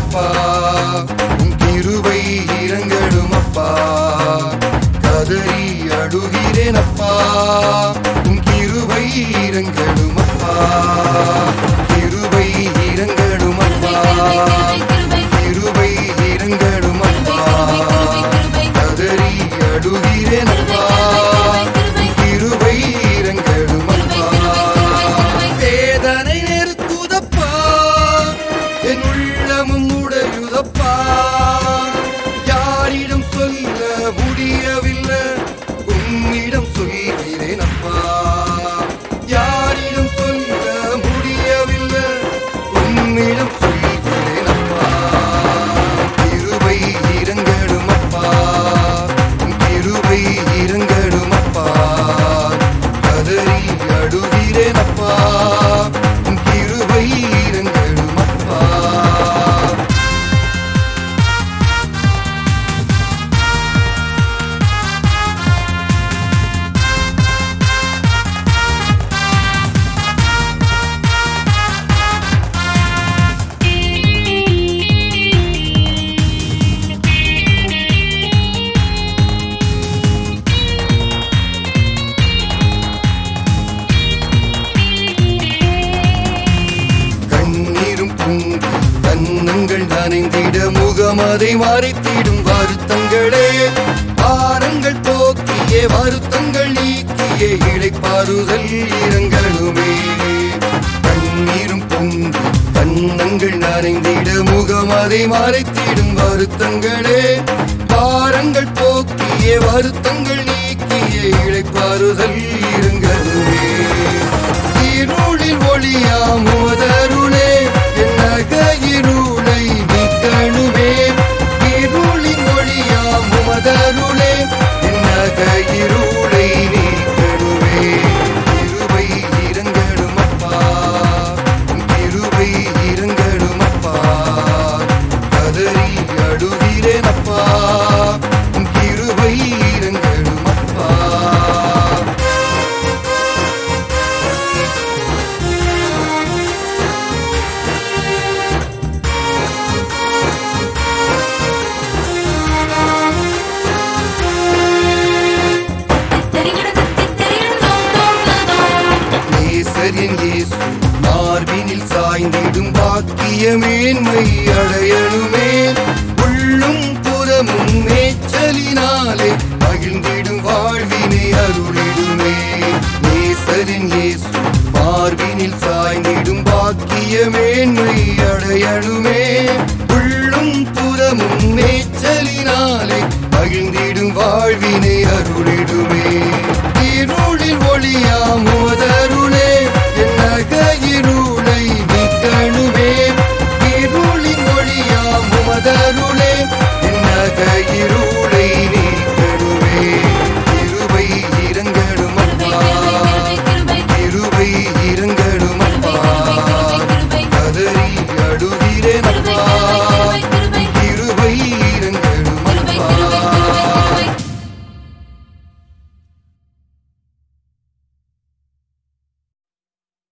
அப்பா உம் கிருபை இரங்கலும் அப்பா கதறி அழுகிறேன் அப்பா உம் கிருபை இரங்கலும் அப்பா கிருபை இரங்கலும் அப்பா கிருபை இரங்கலும் அப்பா கதறி அழுகிறேன் அப்பா உம் கிருபை இரங்கலும் அப்பா வேதனை நெருக்குதப்பா என் உள்ளமும் உடையுதப்பா யாரிடம் சொல்ல முடியவில்லை உன்னிடம் சொல்கிறேன் அப்பா யாரிடம் சொல்ல முடியவில்லை உன்னிடம் சொல்கிறேன் அப்பா கிருபை இரங்கலும் அப்பா உன் கிருபை இரங்கலும் அப்பா கதறி அழுகிறேன் அப்பா உன் கிருபை இரங்கலும் அப்பா கண்ணீரும் பொங்கி கன்னங்கள் நனைந்திட முகம் அதை மறைத்திடும் வருத்தங்களே பாரங்கள் போக்கிய வருத்தங்கள் நீக்கிய இழைப்பாறுதல் இரங்கலுமே கண்ணீரும் பொங்கி கன்னங்கள் நனைந்திட முகம் அதை மறைத்திடும் வருத்தங்களே பாரங்கள் போக்கிய வருத்தங்கள் நீக்கிய இழைப்பாறுதல் இரங்கலுமே இருளில் ஒளியாம் உதருளே என் நக இருளை நீக்கணுமே இருளின் ஒளியாம் உமதருளே என் நக இருளை நீக்கணுமே கிருபை இரங்கலும் அப்பா உம் கிருபை இரங்கலும் அப்பா கதறி அழுகிறேன் அப்பா உம் கிருபை இரங்கலும் அப்பா நேசரின் இயேசு மார்பினில் சாய்ந்திடும் பாக்கிய மேன்மை அடையணுமே உள்ளும் புறமும் மேச்சலினாலே